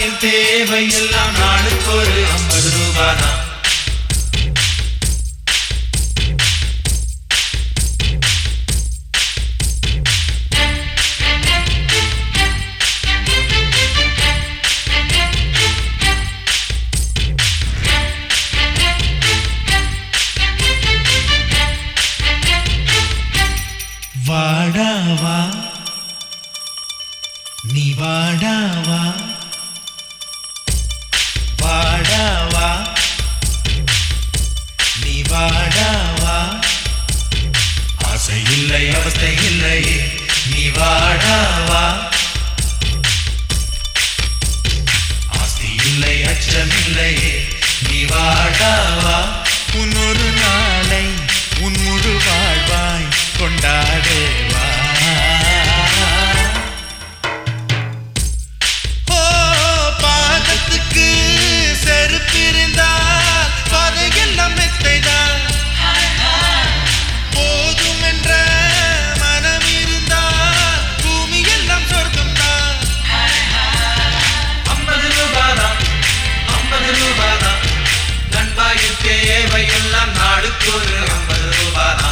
என் தேவை எல்லாம் நாளுக்கு ஒரு ஐம்பது ரூபாதான் வாடாவா நீ வாடாவா வாடாவா நீ வாடாவா ஆசை இல்லை அவஸ்தை இல்லை நீ வாடாவா ஆஸ்தி இல்லை அச்சம் இல்லை நீ வாடாவா உன்னொரு நாளை உன் முழு வாழ்வாய் கொண்டாடேவா ஓ பாதத்துக்கு செருப்பிருந்தால் பாதையெல்லாம் மெத்தைதான் போதும் என்ற மனம் இருந்தால் பூமி எல்லாம் சொர்க்கம்தான் ஐம்பது ரூபாதான் ஐம்பது ரூபாதான் நண்பா என் தேவை எல்லாம் நாளுக்கு ஒரு ஐம்பது ரூபாதான்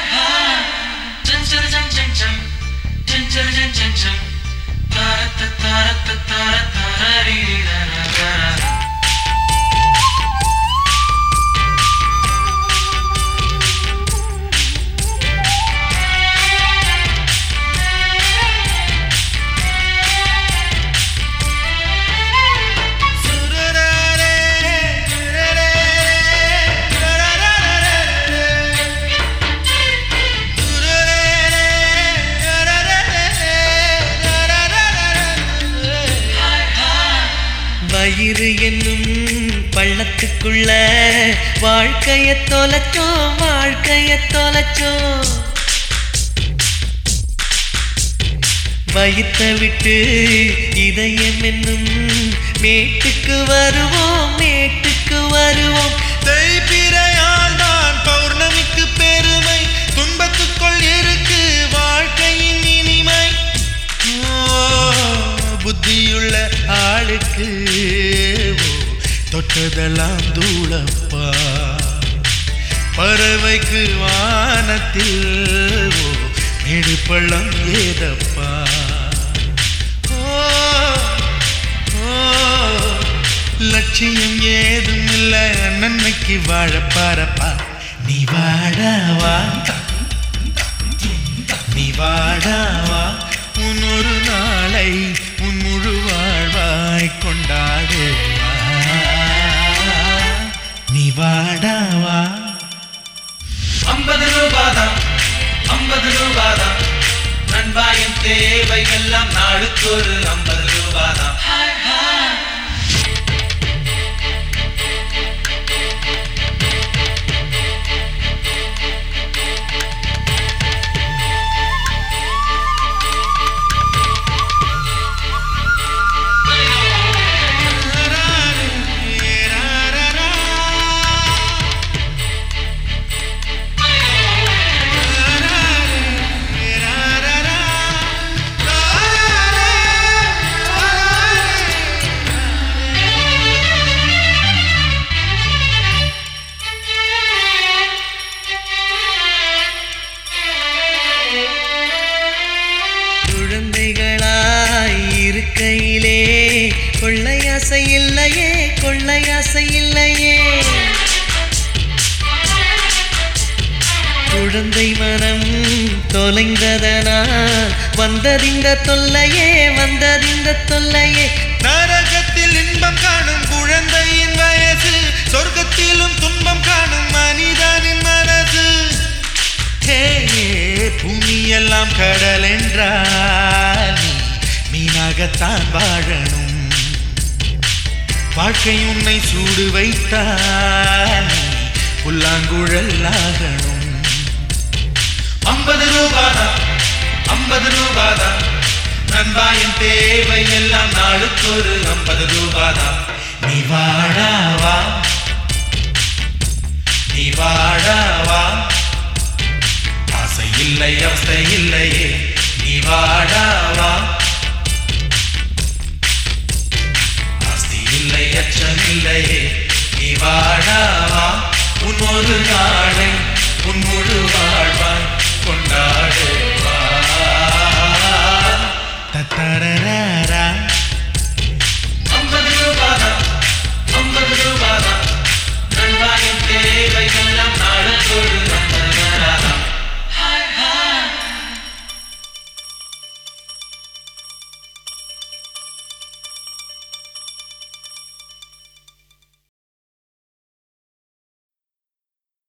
வயிறு என்னும் பள்ளத்துக்குள்ள வாழ்க்கைய தொலைச்சோம் வாழ்க்கைய தொலைச்சோம் வயிற்ற விட்டு இதயம் என்னும் மேட்டுக்கு வருவோம் மேட்டுக்கு வருவோம் தேய்பிரையால் தான் பௌர்ணமிக்கு பெருமை துன்பத்துக்குள் இருக்கு வாழ்க்கையின் இனிமை ஓ, புத்தியுள்ள ஆளுக்கு ஓ, தொட்டதெல்லாம் தூளப்பா பறவைக்கு வானத்தில் ஓ, மேடு பள்ளம் ஏதப்பா ஓ ஓ, லட்சியம் ஏதும் இல்ல நன்மைக்கு வாழ பாரப்பா நீ வாடாவா நீ வாடாவா உன் ஒரு நாளை உன் முழு வாழ்வாய் கொண்டாடுவா நீ வாடாவா ஐம்பது ரூபாதான் ஐம்பது ரூபாதான் நண்பா என் தேவை எல்லாம் நாளுக்கு ஒரு ஐம்பது ரூபாதான் குழந்தைகளாய் இருக்கையிலே கொள்ளையாசை இல்லையே கொள்ளையாசை இல்லையே குழந்தை மனம் தொலைந்ததனால் வந்ததிந்த தொல்லையே வந்ததிந்த தொல்லையே நரகத்தில் இன்பம் காணும் குழந்தையின் வயசு சொர்க்கத்திலும் துன்பம் காணும் மனிதனின் மனசு ஹே பூமியெல்லாம் கடல் என்றால் நீ மீனாகத்தான் வாழணும் வாழ்க்கை உன்னை சூடு வைத்தால் நீ புல்லாங்குழல் ஆகணும் ஐம்பது ரூபாதான் ஐம்பது ரூபாதான் நண்பா என் தேவை எல்லாம் நாளுக்கு ஒரு ஐம்பது ரூபாதான் நீ வாடாவா நீ வாடாவா ஆசை இல்லை அவஸ்தை இல்லையே நீ வாடாவா இல்லையே நீ வாழாவா உன் ஒரு நாளை உன் முழு வாழ்வாய் கொண்டாடுவா தத்தர